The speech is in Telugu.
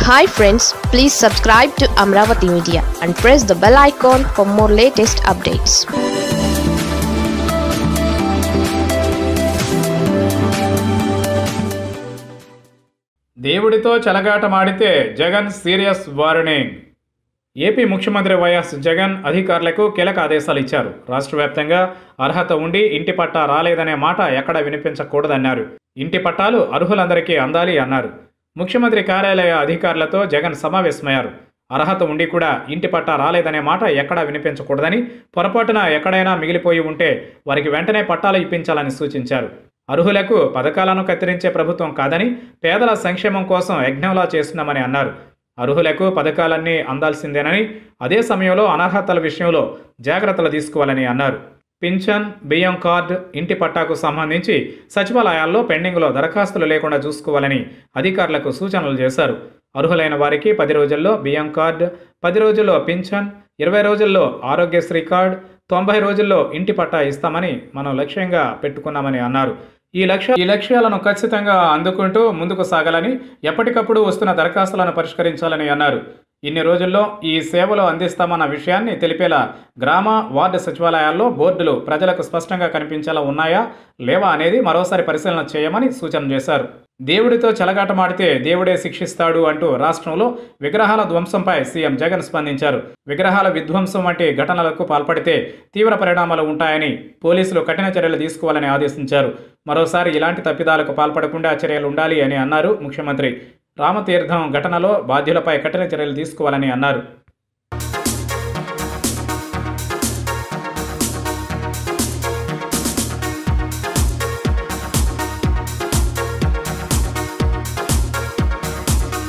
hi friends please subscribe to Amaravati media and press the bell icon for more latest updates దేవుడితో చెలగాటమాడితే జగన్ సీరియస్ వార్నింగ్ ఏపీ ముఖ్యమంత్రి వైఎస్ జగన్ అధికారులకు కీలక ఆదేశాలు ఇచ్చారు రాష్ట్ర వ్యాప్తంగా అర్హత ఉండి ఇంటి పట్టా రాలేదనే మాట ఎక్కడా వినిపించకూడదన్నారు ఇంటి పట్టాలు అర్హులందరికీ అందాలి అన్నారు ముఖ్యమంత్రి కార్యాలయ అధికారులతో జగన్ సమావేశమయ్యారు అర్హత ఉండి కూడా ఇంటి పట్టా రాలేదనే మాట ఎక్కడా వినిపించకూడదని పొరపాటున ఎక్కడైనా మిగిలిపోయి ఉంటే వారికి వెంటనే పట్టాలు ఇప్పించాలని సూచించారు అర్హులకు పథకాలను కత్తిరించే ప్రభుత్వం కాదని పేదల సంక్షేమం కోసం యజ్ఞంలా చేస్తున్నామని అన్నారు అర్హులకు పథకాలన్నీ అందాల్సిందేనని అదే సమయంలో అనర్హతల విషయంలో జాగ్రత్తలు తీసుకోవాలని అన్నారు పింఛన్ బియ్యం కార్డు ఇంటి పట్టాకు సంబంధించి సచివాలయాల్లో పెండింగ్లో దరఖాస్తులు లేకుండా చూసుకోవాలని అధికారులకు సూచనలు చేశారు అర్హులైన వారికి పది రోజుల్లో బియ్యం కార్డు పది రోజుల్లో పింఛన్ ఇరవై రోజుల్లో ఆరోగ్యశ్రీ కార్డు తొంభై రోజుల్లో ఇంటి పట్టా ఇస్తామని మనం లక్ష్యంగా పెట్టుకున్నామని అన్నారు ఈ లక్ష్య ఈ లక్ష్యాలను ఖచ్చితంగా అందుకుంటూ ముందుకు సాగాలని ఎప్పటికప్పుడు వస్తున్న దరఖాస్తులను పరిష్కరించాలని అన్నారు ఇన్ని రోజుల్లో ఈ సేవలు అందిస్తామన్న విషయాన్ని తెలిపేలా గ్రామ వార్డు సచివాలయాల్లో బోర్డులు ప్రజలకు స్పష్టంగా కనిపించేలా ఉన్నాయా లేవా అనేది మరోసారి పరిశీలన చేయమని సూచన చేశారు దేవుడితో చెలగాటమాడితే దేవుడే శిక్షిస్తాడు అంటూ రాష్ట్రంలో విగ్రహాల ధ్వంసంపై సీఎం జగన్ స్పందించారు విగ్రహాల విధ్వంసం వంటి ఘటనలకు పాల్పడితే తీవ్ర పరిణామాలు ఉంటాయని పోలీసులు కఠిన చర్యలు తీసుకోవాలని ఆదేశించారు మరోసారి ఇలాంటి తప్పిదాలకు పాల్పడకుండా చర్యలు ఉండాలి అని అన్నారు ముఖ్యమంత్రి రామతీర్థం ఘటనలో బాధ్యులపై కఠిన చర్యలు తీసుకోవాలని అన్నారు